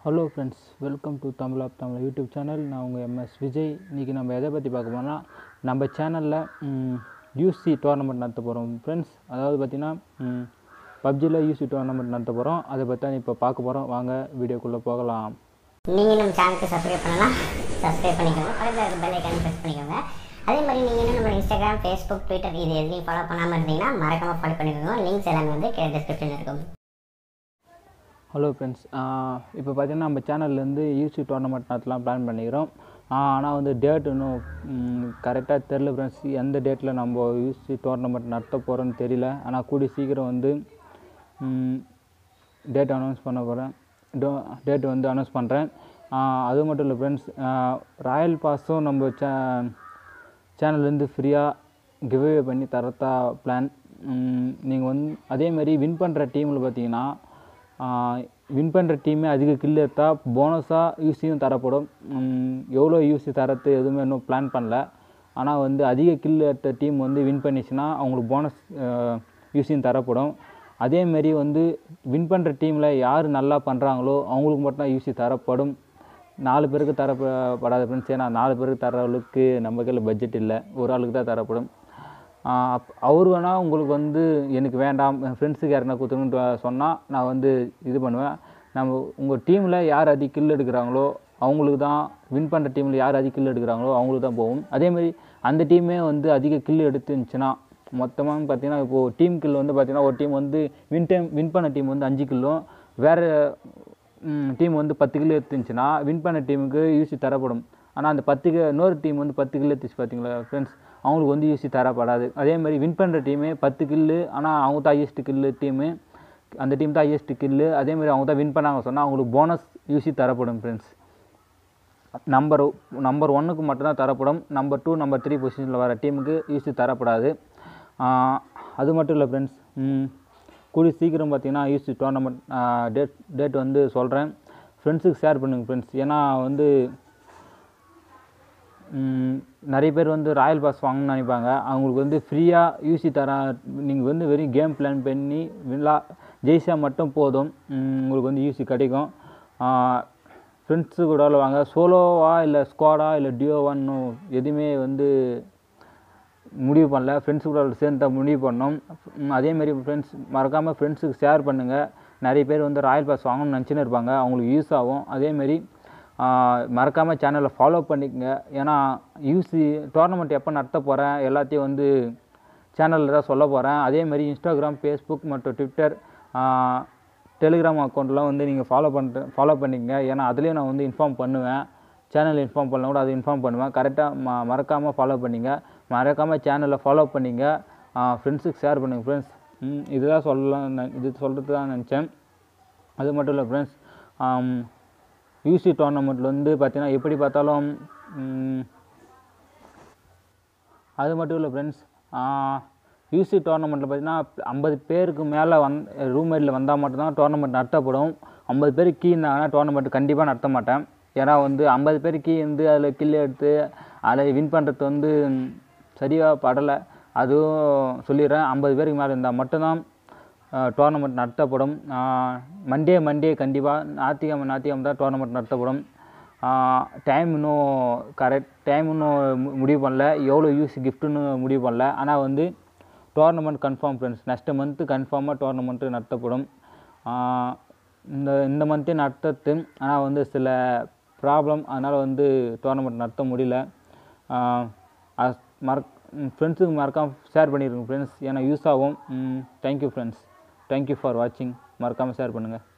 hello friends welcome to Tamil app Tamil YouTube channel நான் உங்கள் MS Vijay இன்றைக்கி நம்ம எதை பற்றி பார்க்க போனால் நம்ம சேனலில் யூசி டோர்னமெண்ட் நடத்த போகிறோம் ஃப்ரெண்ட்ஸ் அதாவது பார்த்திங்கன்னா பப்ஜியில் யூசி டோர்னமெண்ட் நடத்த போகிறோம் அதை பற்றி தான் இப்போ பார்க்க போகிறோம் வாங்க வீடியோக்குள்ளே போகலாம் நீங்கள் நம்ம சேனலுக்கு சப்ஸ்கிரைப் பண்ணலாம் சப்ஸ்கிரைப் பண்ணிக்கோங்க பக்கத்தில் இருக்க பெல் ஐக்கான் ப்ரெஸ் பண்ணிக்கோங்க அதே மாதிரி நீங்கள் இன்னும் நம்ம இன்ஸ்டாகிராம் ஃபேஸ்புக் ட்விட்டர் இது எதுலையும் ஃபாலோ பண்ணாமல் இருந்தீங்கன்னா மறக்காமல் ஃபாலோ பண்ணிக்கோங்க லிங்க்ஸ் எல்லாமே வந்து கீழே டிஸ்கிரிப்ஷனில் இருக்கும் ஹலோ ஃப்ரெண்ட்ஸ் இப்போ பார்த்தீங்கன்னா நம்ம சேனல்லேருந்து யூசி டோர்னமெண்ட் நடத்தலாம் பிளான் பண்ணிக்கிறோம் ஆனால் வந்து டேட் இன்னும் கரெக்டாக தெரில ஃப்ரெண்ட்ஸ் எந்த டேட்டில் நம்ம யூசி டோர்னமெண்ட் நடத்த போகிறோன்னு தெரியல ஆனால் கூடி சீக்கிரம் வந்து டேட் அனௌன்ஸ் பண்ண போகிறேன் டோ டேட் வந்து அனௌன்ஸ் பண்ணுறேன் அது மட்டும் இல்லை ஃப்ரெண்ட்ஸ் ராயல் பாஸும் நம்ம சே சேனல்லேருந்து ஃப்ரீயாக கிவ்அவே பண்ணி தரத்தா பிளான் நீங்கள் வந்து அதேமாதிரி வின் பண்ணுற டீமில் பார்த்தீங்கன்னா வின் பண்ணுற டீமே அதிக கில் எடுத்தால் போனஸாக யூசியும் தரப்படும் எவ்வளோ யூசி தரத்து எதுவுமே இன்னும் பிளான் பண்ணல ஆனால் வந்து அதிக கில் எடுத்த டீம் வந்து வின் பண்ணிச்சுன்னா அவங்களுக்கு போனஸ் யூசியும் தரப்படும் அதேமாரி வந்து வின் பண்ணுற டீமில் யார் நல்லா பண்ணுறாங்களோ அவங்களுக்கு மட்டும் யூசி தரப்படும் நாலு பேருக்கு தரப்படாத ஃப்ரெண்ட்ஸ் ஏன்னா நாலு பேருக்கு தர அளவுக்கு நம்ம கையில் பட்ஜெட் இல்லை ஒரு ஆளுக்கு தான் தரப்படும் அப் அவர் வேணால் உங்களுக்கு வந்து எனக்கு வேண்டாம் என் ஃப்ரெண்ட்ஸுக்கு யாருன்னா கொடுத்துருன்னு சொன்னால் நான் வந்து இது பண்ணுவேன் நம்ம உங்கள் டீமில் யார் அதிக கில் எடுக்கிறாங்களோ அவங்களுக்கு தான் வின் பண்ணுற டீமில் யார் அதிக கில் எடுக்கிறாங்களோ அவங்களுக்கு தான் போகும் அதேமாதிரி அந்த டீமே வந்து அதிக கில் எடுத்துருந்துச்சுன்னா மொத்தமாக பார்த்தீங்கன்னா இப்போது டீம் கில் வந்து பார்த்தீங்கன்னா ஒரு டீம் வந்து வின் டைம் வின் பண்ண டீம் வந்து அஞ்சு கில்லும் வேறு டீம் வந்து பத்து கிலோ எடுத்துருந்துச்சுன்னா வின் பண்ண டீமுக்கு யூசி தரப்படும் ஆனால் அந்த பத்து இன்னொரு டீம் வந்து பத்து கிலோ எடுத்துச்சு பார்த்தீங்களா ஃப்ரெண்ட்ஸ் அவங்களுக்கு வந்து யூசி தரப்படாது அதே மாதிரி வின் பண்ணுற டீமு பத்து கில்லு ஆனால் அவங்க தான் ஹையஸ்ட் கில்லு டீமு அந்த டீம் தான் ஹையஸ்ட் கில்லு அதே மாதிரி அவங்க தான் வின் பண்ணாங்க சொன்னால் அவங்களுக்கு போனஸ் யூசி தரப்படும் ஃப்ரெண்ட்ஸ் நம்பர் நம்பர் ஒன்றுக்கு மட்டும்தான் தரப்படும் நம்பர் டூ நம்பர் த்ரீ பொசிஷனில் வர டீமுக்கு யூசி தரப்படாது அது மட்டும் இல்லை ஃப்ரெண்ட்ஸ் கூடி சீக்கிரம் பார்த்தீங்கன்னா யூசி டோர்னமெண்ட் டேட் டேட் வந்து சொல்கிறேன் ஃப்ரெண்ட்ஸுக்கு ஷேர் பண்ணுங்கள் ஃப்ரெண்ட்ஸ் ஏன்னா வந்து நிறைய பேர் வந்து ராயல் பாஸ் வாங்கணும்னு நினைப்பாங்க அவங்களுக்கு வந்து ஃப்ரீயாக யூசி தர நீங்கள் வந்து வெறும் கேம் பிளான் பண்ணி விழா ஜெயிச்சா மட்டும் போதும் உங்களுக்கு வந்து யூசி கிடைக்கும் ஃப்ரெண்ட்ஸு கூட வாங்க சோலோவா இல்லை ஸ்குவாடா இல்லை டியோவான்னு எதுவுமே வந்து முடிவு பண்ணல ஃப்ரெண்ட்ஸு கூட சேர்ந்து தான் முடிவு பண்ணோம் அதேமாரி ஃப்ரெண்ட்ஸ் மறக்காமல் ஃப்ரெண்ட்ஸுக்கு ஷேர் பண்ணுங்கள் நிறைய பேர் வந்து ராயல் பாஸ் வாங்கணும்னு நினச்சின்னு இருப்பாங்க அவங்களுக்கு யூஸ் ஆகும் அதேமாரி மறக்காமல் சேனலை ஃபாலோ பண்ணிக்கங்க ஏன்னா யூசி டோர்னமெண்ட் எப்போ நடத்த போகிறேன் எல்லாத்தையும் வந்து சேனலில் தான் சொல்ல போகிறேன் அதேமாதிரி இன்ஸ்டாகிராம் ஃபேஸ்புக் மற்றும் ட்விட்டர் டெலிகிராம் அக்கௌண்ட்லாம் வந்து நீங்கள் ஃபாலோ பண்ணுற ஃபாலோ பண்ணிக்கங்க ஏன்னா அதுலேயும் நான் வந்து இன்ஃபார்ம் பண்ணுவேன் சேனல் இன்ஃபார்ம் பண்ணலாம் கூட அதை இன்ஃபார்ம் பண்ணுவேன் கரெக்டாக ம மறக்காமல் ஃபாலோ பண்ணிங்க மறக்காமல் சேனலை ஃபாலோ பண்ணிங்க ஃப்ரெண்ட்ஸுக்கு ஷேர் பண்ணுங்கள் ஃப்ரெண்ட்ஸ் இதுதான் சொல்லலாம் இது சொல்கிறது தான் நினச்சேன் அது மட்டும் இல்லை ஃப்ரெண்ட்ஸ் யூசி டோர்னமெண்ட்டில் வந்து பார்த்தீங்கன்னா எப்படி பார்த்தாலும் அது மட்டும் இல்லை ஃப்ரெண்ட்ஸ் யூசி டோர்னமெண்ட்டில் பார்த்தீங்கன்னா ஐம்பது பேருக்கு மேலே வந் ரூம்மேட்டில் வந்தால் மட்டும்தான் டோர்னமெண்ட் நடத்தப்படும் ஐம்பது பேர் கீ இருந்தாங்கன்னா டோர்னமெண்ட் கண்டிப்பாக நடத்த மாட்டேன் ஏன்னா வந்து ஐம்பது பேர் கீ இருந்து அதில் கில் எடுத்து அதில் வின் பண்ணுறது வந்து சரியாக படலை அதுவும் சொல்லிடுறேன் ஐம்பது பேருக்கு மேலே இருந்தால் மட்டும்தான் டோர்னமெண்ட் நடத்தப்படும் மண்டே மண்டே கண்டிப்பாக ஞாத்திக்கிழமை ஞாத்திக்கிழமை தான் டோர்னமெண்ட் நடத்தப்படும் டைம் இன்னும் கரெக்ட் டைம் இன்னும் முடிவு பண்ணல எவ்வளோ யூஸ் கிஃப்ட்டுன்னு முடிவு பண்ணல ஆனால் வந்து tournament confirm friends next month கன்ஃபார்மாக டோர்னமெண்ட்டு நடத்தப்படும் இந்த இந்த மந்த்தே நடத்துறது ஆனால் வந்து சில ப்ராப்ளம் அதனால் வந்து டோர்னமெண்ட் நடத்த முடியல மறக் ஃப்ரெண்ட்ஸுக்கு மறக்காமல் ஷேர் பண்ணிடுங்க ஃப்ரெண்ட்ஸ் ஏன்னா யூஸ் ஆகும் தேங்க்யூ ஃப்ரெண்ட்ஸ் தேங்க்யூ ஃபார் வாட்சிங் மறக்காமல் ஷேர் பண்ணுங்கள்